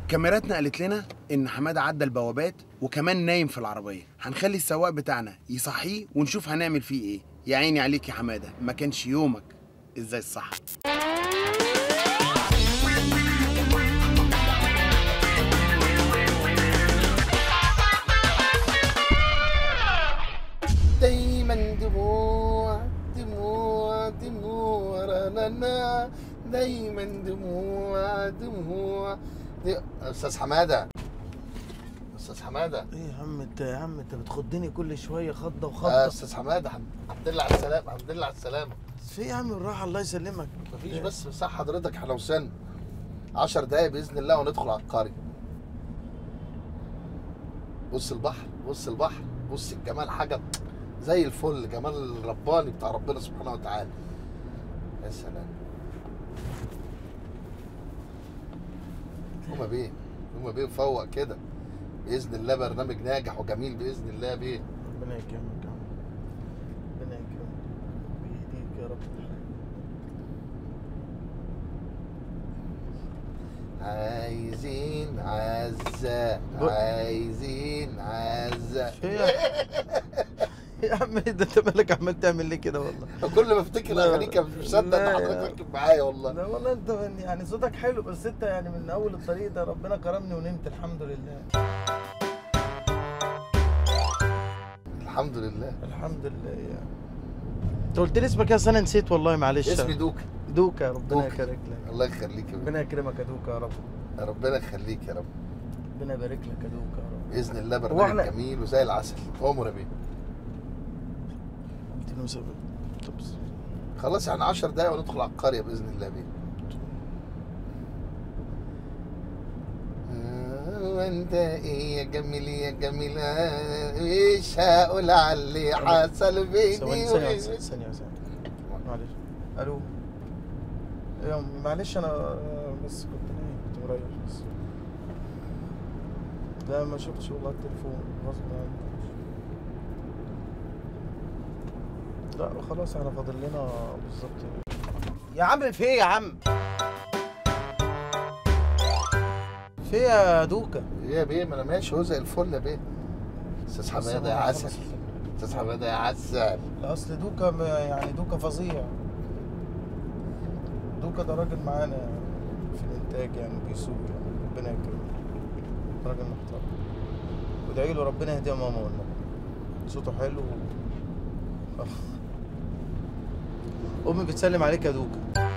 كاميراتنا قالت لنا ان حماده عدى البوابات وكمان نايم في العربيه هنخلي السواق بتاعنا يصحيه ونشوف هنعمل فيه ايه يا عيني عليك يا حماده ما كانش يومك ازاي الصح دايما دموع دموع دموع رنانا دايما دموع دموع دي... استاذ حماده استاذ حماده ايه يا عم انت يا عم انت بتخضني كل شويه خضه آه وخضه استاذ حماده الحمد لله على السلامه الحمد لله على السلامه في إيه يا عم الراحه الله يسلمك مفيش بس صح حضرتك احنا وصلنا 10 دقايق باذن الله وندخل على القريه بص البحر بص البحر بص الجمال حاجه زي الفل جمال الرباني بتاع ربنا سبحانه وتعالى يا سلام هما بيه هما بيه فوق كده باذن الله برنامج ناجح وجميل باذن الله يا بيه ربنا يكرمك يا عم ربنا يكرمك ويهديك يا رب عايزين عزة ب- عايزين عزة في إيه يا- يا عم ايه ده انت مالك عمال تعمل ليه كده والله كل ما افتكر لا. اغانيك مش مصدق ان لا يا- حضرتك راكب معايا والله لا والله انت من- يعني صوتك حلو بس انت يعني من اول الطريق ده ربنا كرمني ونمت الحمد لله الحمد لله الحمد لله يعني انت قلت لي اسمك يا أصل انا نسيت والله معلش اسمي دوكا دوكا ربنا دوكا. يبارك لك الله يخليك يا ربنا يكرمك يا دوكا يا رب بيه. ربنا يخليك يا رب ربنا يبارك لك يا دوكا يا رب باذن الله هو برنامج احنا- جميل وزي العسل عمر يا بيه 270 طب خلاص يعني 10 دقايق وندخل على القريه باذن الله بيه آه، وانت ايه يا جميل يا جميل آه، مش هقول على اللي حصل بيني ثواني ثانية وبينك ثانية ثانية معلش الو يا أمي، معلش انا بس كنت نايم كنت مريح بس لا ما شفتش والله التليفون غصب عني لا خلاص احنا فاضل لنا بالظبط يا عم في ايه يا عم في إيه يا دوكا ايه يا بيه ما انا ماشي هو زي الفل يا بيه استاذ حماده يا عسل خلاص. استاذ حماده يا عسل لا اصل دوكا م- يعني دوكا فظيع دوكا ده راجل معانا في الانتاج يعني بيسوق يعني ربنا يكرمه راجل محترم وادعي له ربنا يهديه يا ماما والنبي صوته حلو امي بتسلم عليك يا دوكا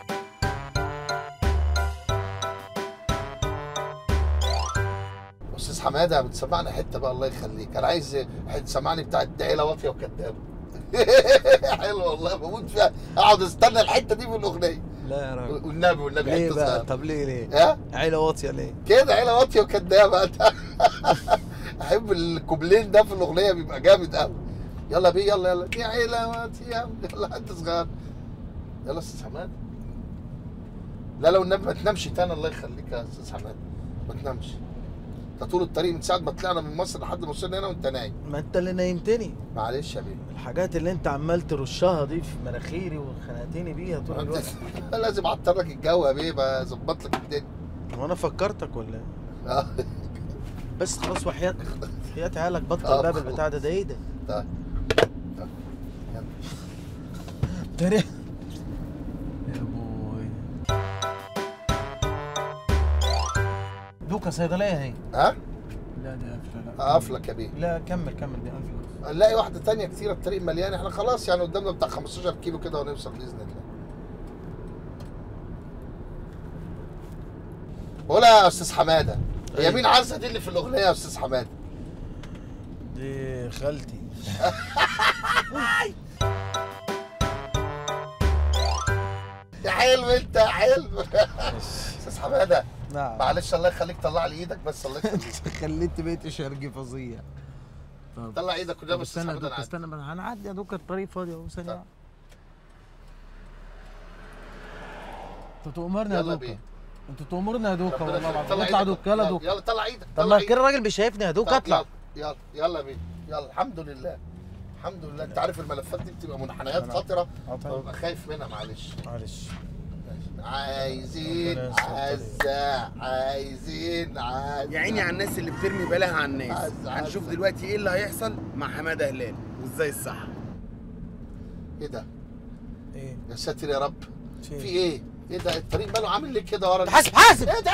استاذ حماده بتسمعنا حته بقى الله يخليك انا عايز حته سمعني بتاعت عيله واطيه وكدابه حلو والله بموت فيها اقعد استنى الحته دي في الاغنيه لا يا راجل والنبي والنبي ليه حته بقى صغيره طب ليه ليه ها عيله واطيه ليه كده عيله واطيه وكدابه احب الكوبلين ده في الاغنيه بيبقى جامد قوي يلا بيه يلا يلا دي عيله واطيه يلا انت صغير يلا استاذ حماد لا لو النبي ما تنامش تاني الله يخليك يا استاذ حماد ما تنامش انت طول الطريق من ساعه ما طلعنا من مصر لحد ما وصلنا هنا وانت نايم ما انت اللي نايمتني معلش يا بيه الحاجات اللي انت عمال ترشها دي في مناخيري وخنقتني بيها طول الوقت لازم اعطر لك الجو يا بيه بظبط لك الدنيا وانا فكرتك ولا ايه آه. بس خلاص وحياة وحياة عيالك بطل آه، باب خلاص. البتاع ده ده ايه ده؟ طيب طيب. يلا. تاني يا بوي دوكا صيدلية هي ها لا دي قافلة لا اقف لك يا بيه لا كمل كمل دي قافلة نلاقي واحده تانية كتيرة الطريق مليان احنا خلاص يعني قدامنا بتاع 15 كيلو كده ونوصل باذن الله قول يا استاذ حماده هي أيوة. مين عزه دي اللي في الاغنيه يا استاذ حماده دي خالتي يا حلو انت يا حلو استاذ حماده نعم معلش الله يخليك طلع لي ايدك بس الله يخليك خليت بيت شرقي فظيع طب طلع ايدك قدام طب استاذ استنى يا حماده دوكا انا استنى بقى، هنعدي يا دوكا الطريق فاضي اهو ثانية طب. واحدة. انت تؤمرني يا يلا دوكا بيه. انت تؤمرني يا دوكا ربنا والله يخليك. العظيم اطلع ايدك. دوكا يلا دوكا يلا طلع ايدك طب طلع ما ايدك. كده الراجل مش شايفني يا دوكا طب اطلع يلا يلا يلا بينا يلا الحمد لله الحمد لله انت عارف الملفات دي بتبقى منحنيات خطره اه طيب. فببقى خايف منها معلش معلش ماشي عايزين ربنا يستر عزة عايزين عزة يا عيني على الناس اللي بترمي بالها على الناس عز- عز. هنشوف دلوقتي ايه اللي هيحصل مع حماده هلال وازاي الصح ايه ده ايه يا ساتر يا رب في في ايه ايه ده الطريق ماله عامل ليه كده ورا حاسب حاسب ايه ده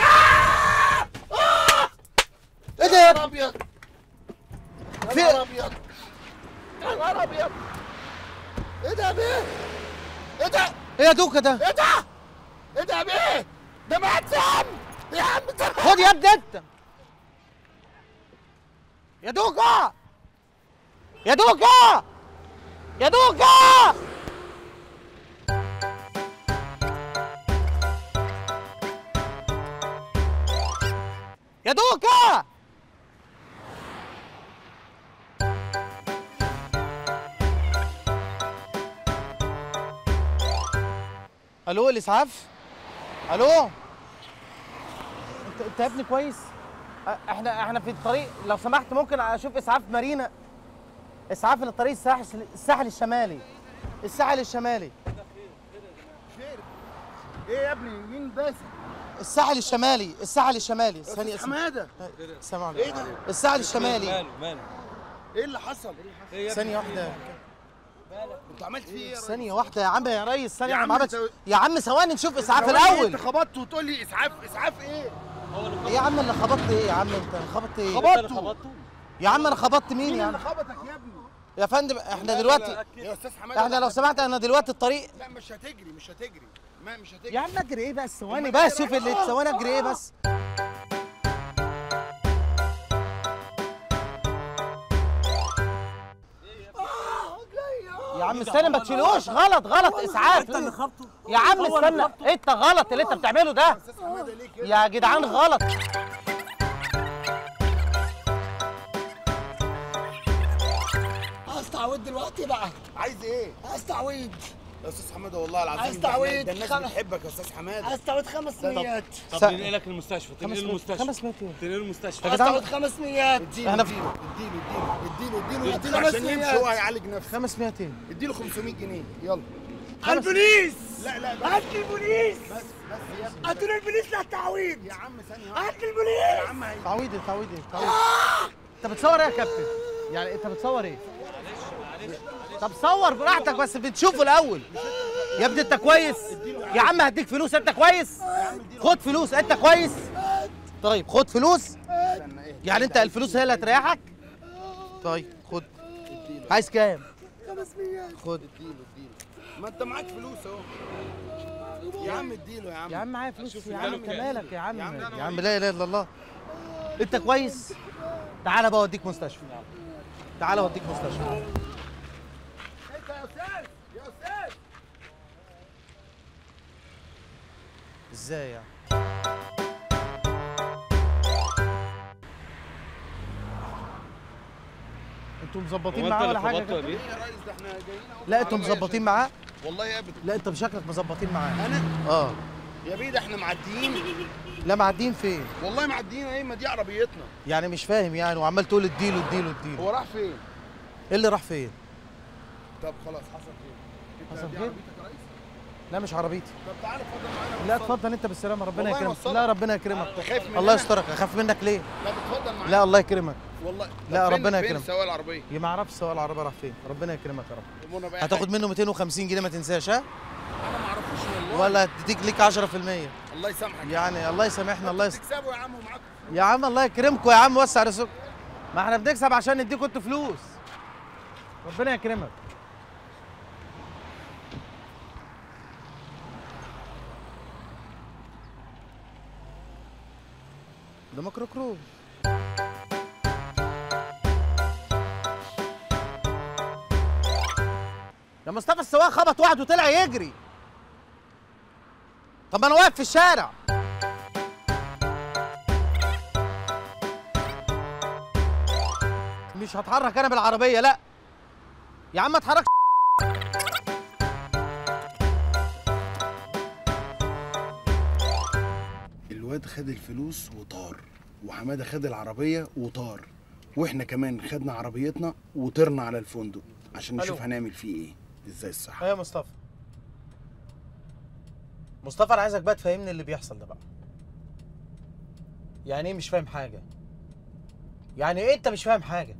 ايه ده يا يا نهار ابيض يا في- نهار ابيض يا نهار ابيض ايه ده يا بيه ايه ده ايه يا دوكا ده ايه ده ايه ده يا بيه ده مات يا عم يا عم ده مات. خد يا ابني انت يا دوكا يا دوكا يا دوكا يا دوكا الو الاسعاف الو انت انت يا ابني كويس أ- احنا احنا في الطريق لو سمحت ممكن اشوف اسعاف مارينا اسعاف للطريق الساحل الساحل الشمالي الساحل الشمالي ايه يا ابني مين بس الساحل الشمالي الساحل الشمالي ثانية استاذ حماده سامع ايه ده الساحل الشمالي ماله ماله ايه اللي حصل ايه يا ثانية واحدة انت عملت فيه ايه يا ريس؟ ثانية واحدة يا عم يا ريس ثانية يا يا عم عم انت- يا عم ثواني نشوف اسعاف ثواني ايه الاول انت خبطت وتقول لي اسعاف اسعاف ايه ايه يا عم اللي خبطت ايه يا عم انت خبطت ايه خبطته. خبطته يا عم انا خبطت مين مين يا عم اللي خبطك يا ابني يا فندم احنا دلوقتي يا استاذ حماده احنا لو سمحت انا دلوقتي الطريق لا مش هتجري مش هتجري ما مش هتجري يا عم اجري ايه بس ثواني أمال بس إيه شوف اللي رأيك؟ ثواني اجري ايه بس يا عم استنى ما تشيلوش غلط غلط اسعاف انت اللي خبطه يا عم هو اللي استنى خبطه. انت غلط اللي انت بتعمله ده استاذ حماده ليه كده يا جدعان غلط عايز تعويض دلوقتي بقى عايز ايه عايز تعويض يا استاذ حماده والله العظيم عايز ده احنا- تعويض ده الناس خم- بتحبك يا استاذ حماده عايز تعويض 500 طب س- ننقلك المستشفى خمس تنقله متر المستشفى خمس متر تنقله المستشفى عايز جدعان. تعويض 500 اديله احنا اديله اديله اديله اديله اديله خمس عشان يمشي ميات. هو هيعالج نفسه 500 اديله 500 جنيه يلا البوليس لا لا بس هات لي البوليس بس بس يا ابني هاتوا لي البوليس للتعويض يا عم ثانيه واحده هات لي يا البوليس عم هي تعويض ايه تعويض ايه تعويض انت بتصور ايه يا كابتن يعني انت بتصور ايه طب صور براحتك بس بتشوفه الاول يا ابني انت كويس يا عم هديك فلوس انت كويس خد فلوس انت كويس طيب خد فلوس استنى ايه يعني انت الفلوس هي اللي هتريحك طيب خد عايز كام 500 خد اديله اديله ما انت معاك فلوس اهو يا عم اديله يا عم يا عم معايا فلوس يا يا عم عم انت مالك يا عم يا عم ده أنا يا عم لا اله الا الله انت كويس تعالى بقى اوديك مستشفى تعالى اوديك مستشفى انت يا استاذ يا استاذ ازاي يعني انتوا مظبطين هو معاه انت ولا اللي حاجه خبطته يا كده؟ بيه ايه يا ريس ده احنا جايين اهو لا انتوا بالعربية مظبطين عشان- معاه والله يا ابني لا انت بشكلك مظبطين معاه انا اه يا بيه ده احنا معديين لا معديين فين والله معديين ايه ما دي عربيتنا يعني مش فاهم يعني وعمال تقول اديله اديله اديله هو راح فين ايه اللي راح فين طب خلاص حصل خير انت حصل دي خير؟ عربيتك يا ريس لا مش عربيتي طب تعالى اتفضل معانا لا وصلنا. اتفضل انت بالسلامه ربنا والله يكرمك وصلك. لا ربنا يكرمك انت خايف مننا الله يسترك اخاف منك ليه لا اتفضل معانا لا الله يكرمك والله طب لا، فين- ربنا فين يكرمك. سواق العربيه يا ما اعرفش سواق العربيه راح فين ربنا يكرمك يا رب أمورنا بأي هتاخد حاجة. منه 250 جنيه ما تنساش ها انا ما اعرفوش والله ولا تديك ليك 10% الله يسامحك يعني الله يسامحنا الله يس... تكسبوا يا عم ومعاكم يا عم الله يكرمكم يا عم وسع رزقكم ما احنا بنكسب عشان نديكم انتوا فلوس ربنا يكرمك ده مكركرو يا مصطفى السواق خبط واحد وطلع يجري طب ما انا واقف في الشارع مش هتحرك انا بالعربيه لا يا عم اتحرك الواد خد الفلوس وطار وحماده خد العربيه وطار واحنا كمان خدنا عربيتنا وطرنا على الفندق عشان نشوف ألو. هنعمل فيه ايه ازاي الصح ايه يا مصطفى مصطفى انا عايزك بقى تفهمني اللي بيحصل ده بقى يعني ايه مش فاهم حاجه يعني ايه انت مش فاهم حاجه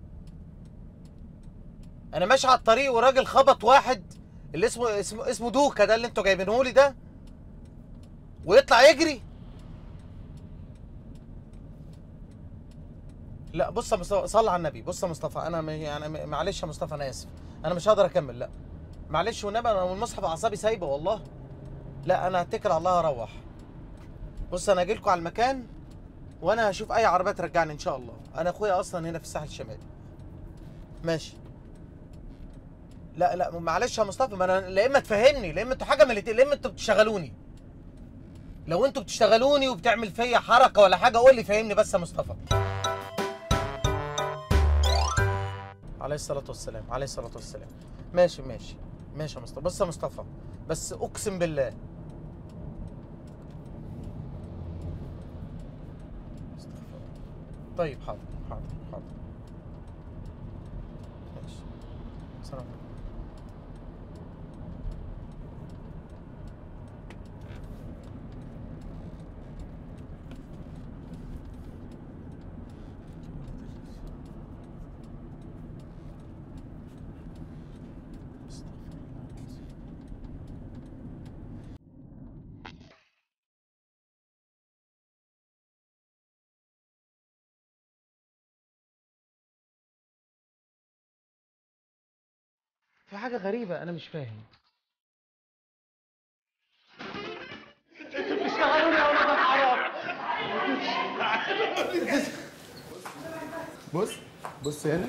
انا ماشي على الطريق وراجل خبط واحد اللي اسمه اسمه اسمه دوكا ده اللي انتوا جايبينه لي ده ويطلع يجري لا بص يا مصطفى صل على النبي بص يا مصطفى انا م- يعني م- معلش يا مصطفى انا اسف انا مش هقدر اكمل لا معلش والنبي انا والمصحف اعصابي سايبه والله لا انا هتكل على الله اروح بص انا اجي لكم على المكان وانا هشوف اي عربيه ترجعني ان شاء الله انا اخويا اصلا هنا في الساحل الشمالي ماشي لا لا معلش يا مصطفى ما انا لا اما تفهمني لا اما انتوا حاجه من الاتنين لا اما انتوا بتشتغلوني لو انتوا بتشتغلوني وبتعمل فيا حركه ولا حاجه قول لي فهمني بس يا مصطفى عليه الصلاة والسلام عليه الصلاة والسلام ماشي ماشي ماشي يا مصطفى بص يا مصطفى بس أقسم بالله استغفر الله. طيب حاضر حاضر حاضر ماشي سلام عليكم. استغفر الله العظيم. في حاجة غريبة أنا مش فاهم بص بص هنا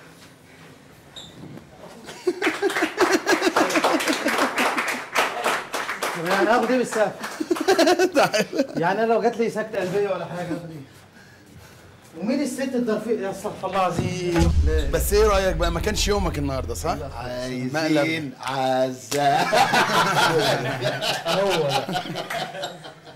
طب يعني هاخد ايه بالسقف؟ يعني انا لو جات لي سكتة قلبية ولا حاجة هاخد ايه؟ ومين الست الضرفية يا استغفر الله العظيم بس ايه رايك بقى ما كانش يومك النهارده صح عايزين عزة هو ده